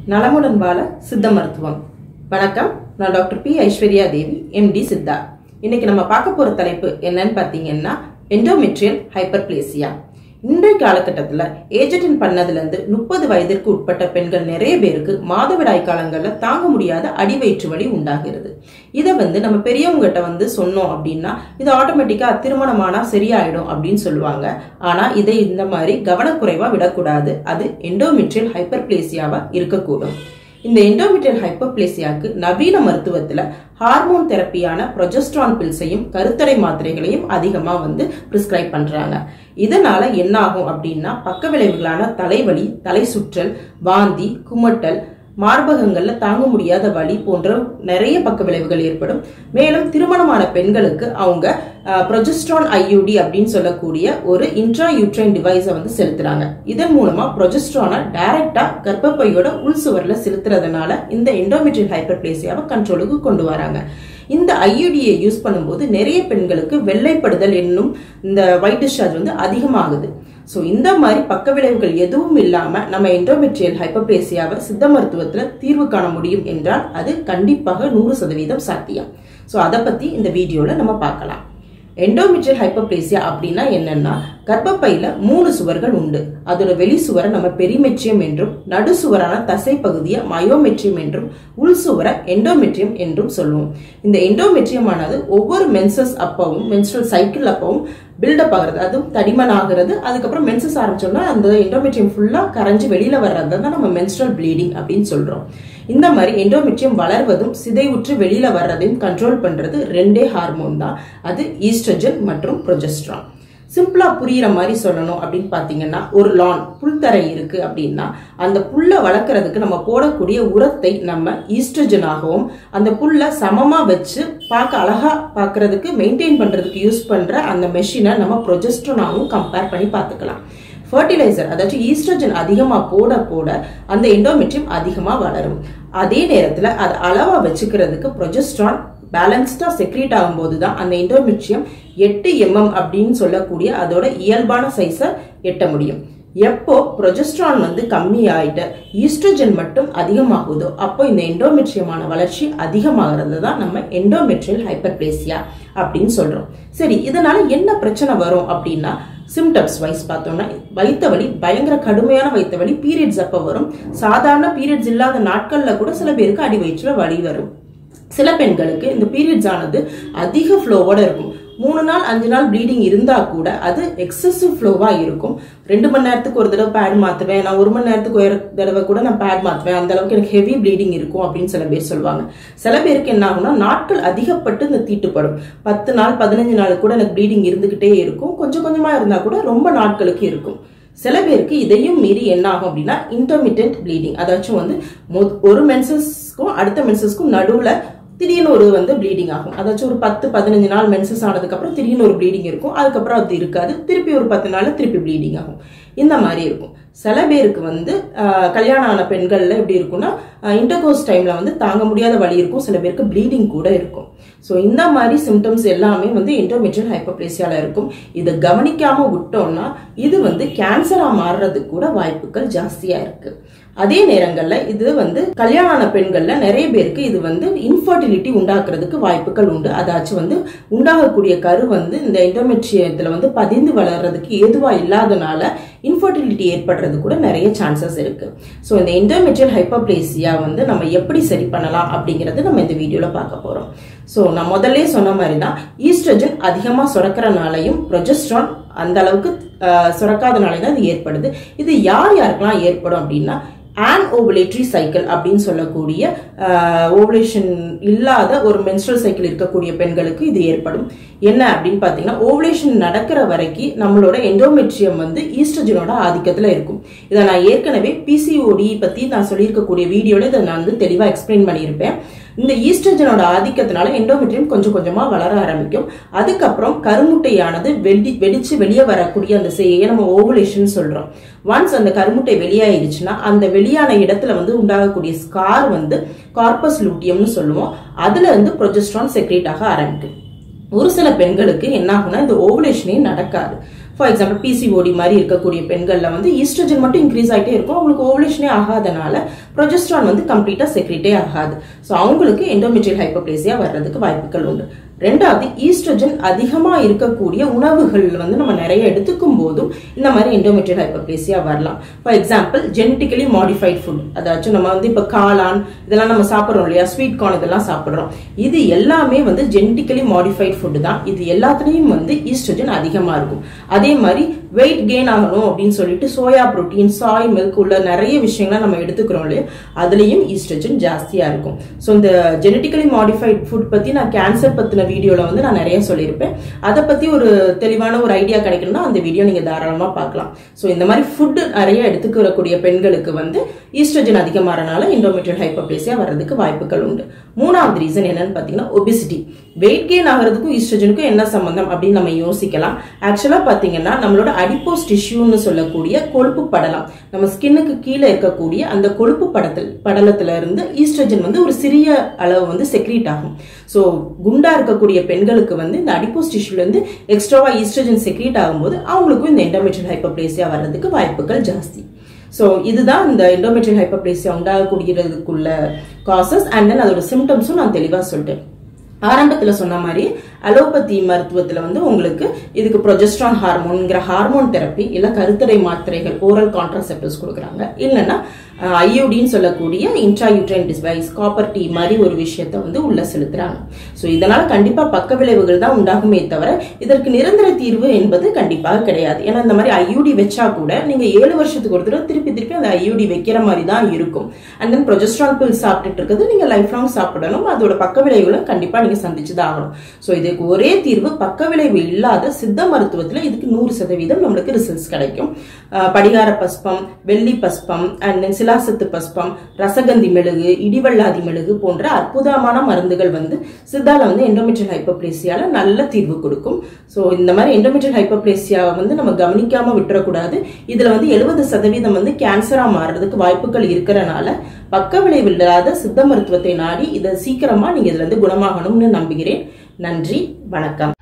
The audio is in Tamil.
நலமுடன் வாழ சித்த மருத்துவம் வணக்கம் நான் doctor P Aishwarya Devi MD Siddha இன்னைக்கு நம்ம பார்க்க போற தலைப்பு என்னன்னு பார்த்தீங்கன்னா எண்டோமெட்ரியல் ஹைப்பர்பிளேசியா இன்றைய காலகட்டத்தில் ஏஜென்ட் பண்ணதுலேருந்து முப்பது வயதிற்கு உட்பட்ட பெண்கள் நிறைய பேருக்கு மாதவிடாய் காலங்களில் தாங்க முடியாத அடிவயிற்று வலி உண்டாகிறது இதை வந்து நம்ம பெரியவங்ககிட்ட வந்து சொன்னோம் அப்படின்னா இது ஆட்டோமேட்டிக்காக திருமணமானா சரியாயிடும் அப்படின்னு சொல்லுவாங்க ஆனால் இதை இந்த மாதிரி கவனக்குறைவாக விடக்கூடாது அது எண்டோமெட்ரியல் ஹைப்பர்பிளேசியாவா இருக்கக்கூடும் இந்த எண்டோமெட்ரியல் ஹைப்பர்பிளேசியாக்கு நவீன மருத்துவத்துல ஹார்மோன் தெரப்பியான ப்ரொஜெஸ்ட்ரான் பில்ஸையும் கருத்தடை மாத்திரைகளையும் அதிகமா வந்து பிரிஸ்கிரைப் பண்றாங்க இதனால என்ன ஆகும் அப்படின்னா பக்க விளைவுகளான தலைவலி தலை சுற்றல் வாந்தி குமட்டல் மார்பகங்கள்ல தாங்க முடியாத வலி போன்ற நிறைய பக்க விளைவுகள் ஏற்படும் மேலும் திருமணமான பெண்களுக்கு அவங்க ப்ரொஜெஸ்ட்ரான் ஐயூடி அப்படின்னு சொல்லக்கூடிய ஒரு இன்ட்ரா யூட்ரைன் டிவைஸை வந்து செலுத்துறாங்க இதன் மூலமா ப்ரொஜெஸ்ட்ரானை டைரக்டா கர்ப்பப்பையோட உள் சுவர்ல செலுத்துறதுனால இந்த எண்டோமெட்ரியல் ஹைப்பர்பிளேசியாவை கண்ட்ரோலுக்கு கொண்டு வராங்க இந்த ஐயுடியை யூஸ் பண்ணும்போது நிறைய பெண்களுக்கு வெள்ளைப்படுதல் என்னும் இந்த ஒயிட் டிஸ்சார்ஜ் வந்து அதிகமாகுது ஸோ இந்த மாதிரி பக்க விளைவுகள் எதுவும் இல்லாம நம்ம எண்டோமெட்ரியல் ஹைப்பர்பிளேசியாவை சித்த மருத்துவத்துல தீர்வு காண முடியும் என்றால் அது கண்டிப்பாக நூறு சதவீதம் சாத்தியம் ஸோ அதை பத்தி இந்த வீடியோல நம்ம பார்க்கலாம் எண்டோமெட்ரியல் ஹைப்பர்பிளேசியா அப்படின்னா என்னன்னா கர்ப்பப்பையில மூணு சுவர்கள் உண்டு அதோட வெளி சுவரை நம்ம பெரிமெட்ரியம் என்றும் நடு சுவரான தசை பகுதியை மயோமெட்ரியம் என்றும் உள் சுவரை எண்டோமெட்ரியம் என்றும் சொல்லுவோம் இந்த எண்டோமெட்ரியம் ஆனது ஒவ்வொரு மென்சஸ் அப்பவும் மென்ஸ்ட்ரல் சைக்கிள் அப்பவும் பில்டப் ஆகுறது அதுவும் தடிமன் ஆகுறது அதுக்கப்புறம் மென்சஸ் ஆரம்பிச்சோம்னா அந்த எண்டோமெட்ரியம் ஃபுல்லா கரைஞ்சு வெளியில வர்றது தான் நம்ம மென்ஸ்ட்ரல் ப்ளீடிங் அப்படின்னு சொல்றோம் இந்த மாதிரி எண்டோமெட்ரியம் வளர்வதும் சிதைவுற்று வெளியில வர்றதையும் கண்ட்ரோல் பண்றது ரெண்டே ஹார்மோன் தான் அது ஈஸ்ட்ரஜன் மற்றும் ப்ரொஜெஸ்ட்ரான் சிம்பிளா புரியுற மாதிரி சொல்லணும் அப்படின்னு பாத்தீங்கன்னா ஒரு லான் புல்தரை இருக்கு அப்படின்னா அந்த புல்லை வளர்க்கறதுக்கு நம்ம போடக்கூடிய உரத்தை நம்ம ஈஸ்ட்ரஜனாகவும் அந்த புல்லை சமமா வச்சு பார்க்க அழகா பார்க்கறதுக்கு மெயின்டைன் பண்றதுக்கு யூஸ் பண்ற அந்த மெஷினை நம்ம ப்ரொஜெஸ்ட்ரோனாவும் கம்பேர் பண்ணி பார்த்துக்கலாம் ஃபர்டிலைசர் அதாச்சும் ஈஸ்ட்ரஜன் அதிகமாக போட போட அந்த எண்டோமெட்ரியம் அதிகமாக வளரும் அதே நேரத்தில் அதை அளவாக வச்சுக்கிறதுக்கு ப்ரொஜெஸ்ட்ரான் பேலன்ஸ்டாக செக்ரேட் ஆகும்போது தான் அந்த எண்டோமெட்ரியம் எட்டு எம்எம் அப்படின்னு சொல்லக்கூடிய அதோட இயல்பான சைஸை எட்ட முடியும் எப்போ ப்ரொஜெஸ்ட்ரான் வந்து கம்மி ஆயிட்டு ஈஸ்ட்ரஜன் மட்டும் அதிகமாகுதோ அப்போ இந்த எண்டோமெட்ரியமான வளர்ச்சி அதிகமாகிறது தான் நம்ம எண்டோமெட்ரியல் ஹைப்பர்பிளேசியா அப்படின்னு சொல்றோம் சரி இதனால என்ன பிரச்சனை வரும் அப்படின்னா சிம்டம்ஸ் வைஸ் பார்த்தோம்னா வயித்த வலி பயங்கர கடுமையான வயித்த வலி பீரியட்ஸ் அப்போ வரும் சாதாரண பீரியட்ஸ் இல்லாத நாட்கள்ல கூட சில பேருக்கு அடி வயிற்றுல வலி வரும் சில பெண்களுக்கு இந்த பீரியட்ஸ் ஆனது அதிக ஃப்ளோவோட இருக்கும் மூணு நாள் அஞ்சு நாள் ப்ளீடிங் இருந்தா கூட அது எக்ஸசிவ் ஃப்ளோவா இருக்கும் ரெண்டு மணி நேரத்துக்கு ஒரு தடவை பேட் மாத்துவேன் நான் ஒரு மணி நேரத்துக்கு ஒரு தடவை கூட நான் பேட் மாத்துவேன் அந்த அளவுக்கு எனக்கு ஹெவி ப்ளீடிங் இருக்கும் அப்படின்னு சில பேர் சொல்லுவாங்க சில பேருக்கு என்ன ஆகும்னா நாட்கள் அதிகப்பட்டு இந்த தீட்டுப்படும் பத்து நாள் பதினஞ்சு நாள் கூட எனக்கு ப்ளீடிங் இருந்துகிட்டே இருக்கும் கொஞ்சம் கொஞ்சமா இருந்தா கூட ரொம்ப நாட்களுக்கு இருக்கும் சில பேருக்கு இதையும் மீறி என்ன ஆகும் அப்படின்னா இன்டர்மீடியன்ட் ப்ளீடிங் அதாச்சும் வந்து ஒரு மென்சஸ்க்கும் அடுத்த மென்சஸ்க்கும் நடுவுல திடீர்னு ஒரு வந்து ப்ளீடிங் ஆகும் அதாச்சும் ஒரு பத்து பதினஞ்சு நாள் மென்சஸ் ஆனதுக்கப்புறம் திடீர்னு ஒரு ப்ளீடிங் இருக்கும் அதுக்கப்புறம் அது இருக்காது திருப்பி ஒரு பத்து நாள் திருப்பி ப்ளீடிங் ஆகும் இந்த மாதிரி இருக்கும் சில பேருக்கு வந்து கல்யாணம் ஆன பெண்கள்ல எப்படி இருக்கும்னா இன்டர்கோர்ஸ் டைம்ல வந்து தாங்க முடியாத வலி இருக்கும் சில பேருக்கு ப்ளீடிங் கூட இருக்கும் ஸோ இந்த மாதிரி சிம்டம்ஸ் எல்லாமே வந்து என்டோமெட்ரியல் ஹைப்பர்பிளேசியால இருக்கும் இதை கவனிக்காம விட்டோம்னா இது வந்து கேன்சரா மாறுறதுக்கு கூட வாய்ப்புகள் ஜாஸ்தியா இருக்கு அதே நேரங்கள்ல இது வந்து கல்யாணம் ஆன பெண்கள்ல நிறைய பேருக்கு இது வந்து இன்ஃபர்டிலிட்டி உண்டாக்குறதுக்கு வாய்ப்புகள் உண்டு அதாச்சும் வந்து உண்டாகக்கூடிய கரு வந்து இந்த எண்டோமெட்ரியத்துல வந்து பதிந்து வளர்றதுக்கு ஏதுவா இல்லாதனால இன்ஃபர்டிலிட்டி ஏற்படுறது கூட நிறைய சான்சஸ் இருக்கு ஸோ இந்த எண்டோமெட்ரியல் ஹைப்பர்பிளேசியா வந்து நம்ம எப்படி சரி பண்ணலாம் அப்படிங்கறது நம்ம இந்த வீடியோல பார்க்க போறோம் ஸோ நான் முதல்ல சொன்ன மாதிரி தான் ஈஸ்ட்ரஜன் அதிகமாக சுரக்கிறனாலையும் ப்ரொஜெஸ்ட்ரான் அந்த அளவுக்கு சுரக்காதனால தான் இது ஏற்படுது இது யார் யாருக்கெல்லாம் ஏற்படும் அப்படின்னா ஆன் ஓவுலேட்ரி சைக்கிள் அப்படின்னு சொல்லக்கூடிய ஓவுலேஷன் இல்லாத ஒரு மென்ஸ்ட்ரல் சைக்கிள் இருக்கக்கூடிய பெண்களுக்கு இது ஏற்படும் என்ன அப்படின்னு பார்த்தீங்கன்னா ஓவுலேஷன் நடக்கிற வரைக்கும் நம்மளோட எண்டோமெட்ரியம் வந்து ஈஸ்ட்ரஜனோட ஆதிக்கத்தில் இருக்கும் இதை நான் ஏற்கனவே பிசிஓடி பற்றி நான் சொல்லியிருக்கக்கூடிய வீடியோவில் இதை நான் வந்து தெளிவாக எக்ஸ்பிளைன் பண்ணியிருப்பேன் இந்த ஈஸ்ட்ரஜனோட ஆதிக்கத்தினால எண்டோமெட்ரியம் கொஞ்சம் கொஞ்சமா வளர ஆரம்பிக்கும் அதுக்கப்புறம் கருமுட்டையானது வெடி வெடிச்சு வெளியே வரக்கூடிய அந்த செய்ய நம்ம ஓவுலேஷன் சொல்றோம் ஒன்ஸ் அந்த கருமுட்டை வெளியாயிருச்சுன்னா அந்த வெளியான இடத்துல வந்து உண்டாகக்கூடிய ஸ்கார் வந்து கார்பஸ் லூட்டியம்னு சொல்லுவோம் அதுல இருந்து ப்ரொஜெஸ்ட்ரான் செக்ரேட் ஆக ஆரம்பிக்கும் ஒரு சில பெண்களுக்கு என்ன ஆகும்னா இந்த ஓவுலேஷனே நடக்காது ஃபார் எக்ஸாம்பிள் பிசிஓடி மாதிரி இருக்கக்கூடிய பெண்கள்ல வந்து ஈஸ்ட்ரஜன் மட்டும் இன்க்ரீஸ் ஆகிட்டே இருக்கும் அவங்களுக்கு ஓவலேஷனே ஆகாதனால ப்ரொஜெஸ்ட்ரான் வந்து கம்ப்ளீட்டா செக்ரிட்டே ஆகாது ஸோ அவங்களுக்கு எண்டோமெட்ரியல் ஹைப்போப்ளேசியா வர்றதுக்கு வாய்ப்புகள் உண்டு ரெண்டாவது ஈஸ்ட்ரஜன் அதிகமா இருக்கக்கூடிய உணவுகள் வந்து நம்ம நிறைய எடுத்துக்கும் போதும் இந்த மாதிரி எண்டோமெட்ரியல் ஹைப்போப்ளேசியா வரலாம் for example genetically modified food அதாச்சும் நம்ம வந்து இப்போ காளான் இதெல்லாம் நம்ம சாப்பிட்றோம் இல்லையா ஸ்வீட் கார்ன் இதெல்லாம் சாப்பிட்றோம் இது எல்லாமே வந்து ஜெனட்டிக்கலி மாடிஃபைட் ஃபுட் தான் இது எல்லாத்துலேயும் வந்து ஈஸ்ட்ரஜன் அதிகமா இருக்கும் அதே மாதிரி வெயிட் கெயின் ஆகணும் அப்படின்னு சொல்லிட்டு சோயா புரோட்டீன் சாய் மில்க் உள்ள நிறைய விஷயங்களை நம்ம எடுத்துக்கிறோம் இல்லையா அதுலேயும் ஈஸ்ட்ரஜன் ஜாஸ்தியா இருக்கும் ஸோ இந்த ஜெனட்டிக்கலி மாடிஃபைட் ஃபுட் பத்தி நான் கேன்சர் பத்தின வீடியோல வந்து நான் நிறைய சொல்லியிருப்பேன் அதை பத்தி ஒரு தெளிவான ஒரு ஐடியா கிடைக்கணும்னா அந்த வீடியோ நீங்க தாராளமா பார்க்கலாம் ஸோ இந்த மாதிரி ஃபுட் நிறைய எடுத்துக்கிறக்கூடிய பெண்களுக்கு வந்து ஈஸ்ட்ரஜன் அதிகமாகறனால இண்டோமெட்ரியல் ஹைப்போப்ளேசியா வர்றதுக்கு வாய்ப்புகள் உண்டு மூணாவது ரீசன் என்னன்னு பார்த்தீங்கன்னா ஒபிசிட்டி வெயிட் கெயின் ஆகிறதுக்கும் ஈஸ்ட்ரஜனுக்கும் என்ன சம்பந்தம் அப்படின்னு நம்ம யோசிக்கலாம் ஆக்சுவலா பாத்தீங்கன்னா நம்மளோட அடிப்போஸ் டிஷ்யூன்னு சொல்லக்கூடிய கொழுப்பு படலம் நம்ம ஸ்கின்னுக்கு கீழே இருக்கக்கூடிய அந்த கொழுப்பு படத்தில் படலத்துல இருந்து ஈஸ்ட்ரஜன் வந்து ஒரு சிறிய அளவு வந்து செக்ரீட் ஆகும் ஸோ குண்டா இருக்கக்கூடிய பெண்களுக்கு வந்து இந்த அடிப்போஸ் டிஷ்யூல இருந்து எக்ஸ்ட்ராவா ஈஸ்ட்ரஜன் செக்ரீட் ஆகும்போது அவங்களுக்கும் இந்த எண்டோமெட்ரியல் ஹைப்போப்ளேசியா வர்றதுக்கு வாய்ப்புகள் ஜாஸ்தி ஸோ இதுதான் இந்த எண்டோமெட்ரியல் ஹைப்போப்ளேசியா உண்டாகக்கூடியதுக்குள்ள காசஸ் அண்ட் தென் அதோட சிம்டம்ஸும் நான் தெளிவாக சொல்லிட்டேன் ஆரம்பத்துல சொன்ன மாதிரி அலோபதி மருத்துவத்துல வந்து உங்களுக்கு இதுக்கு ப்ரொஜெஸ்ட்ரான் ஹார்மோன்ங்கிற ஹார்மோன் தெரப்பி இல்ல கருத்தடை மாத்திரைகள் ஓரல் கான்ட்ராசெப்டிவ்ஸ் கொடுக்குறாங்க இல்லைன்னா ஐயோடின்னு சொல்லக்கூடிய இன்ட்ராயூட்ரைன் டிவைஸ் காப்பர் டீ மாதிரி ஒரு விஷயத்த வந்து உள்ள செலுத்துறாங்க ஸோ இதனால கண்டிப்பா பக்க விளைவுகள் தான் உண்டாகுமே தவிர இதற்கு நிரந்தர தீர்வு என்பது கண்டிப்பாக கிடையாது ஏன்னா இந்த மாதிரி ஐயூடி வச்சா கூட நீங்க ஏழு வருஷத்துக்கு ஒரு தடவை திருப்பி திருப்பி அந்த ஐயூடி வைக்கிற மாதிரி தான் இருக்கும் அண்ட் தென் ப்ரொஜெஸ்ட்ரான் பில் சாப்பிட்டுட்டு இருக்கிறது நீங்க லைஃப் லாங் சாப்பிடணும் அதோட பக்க விளைவுகளை கண்டிப்பா நீங்க சந்திச்சு தான் ஆகணும் ஸோ இதுக்கு ஒரே தீர்வு பக்க விளைவு இல்லாத சித்த மருத்துவத்துல இதுக்கு நூறு சதவீதம் நம்மளுக்கு ரிசல்ட்ஸ் கிடைக்கும் படிகார பஸ்பம் வெள்ளி பஸ்பம் அண்ட் தென் சிலாசத்து பஸ்பம் ரசகந்தி மெழுகு இடிவல்லாதி மெழுகு போன்ற அற்புதமான மருந்துகள் வந்து சித்தால வந்து எண்டோமெட்ரியல் ஹைப்போப்ளேசியால நல்ல தீர்வு கொடுக்கும் ஸோ இந்த மாதிரி எண்டோமெட்ரியல் ஹைப்போப்ளேசியாவை வந்து நம்ம கவனிக்காம விட்டுறக்கூடாது இதுல வந்து எழுபது சதவீதம் வந்து கேன்சரா மாறுறதுக்கு வாய்ப்புகள் இருக்கிறனால பக்க விளைவு இல்லாத சித்த மருத்துவத்தை நாடி இதை சீக்கிரமா நீங்க இதுல இருந்து குணமாகணும்னு நம்புகிறேன் நன்றி வணக்கம்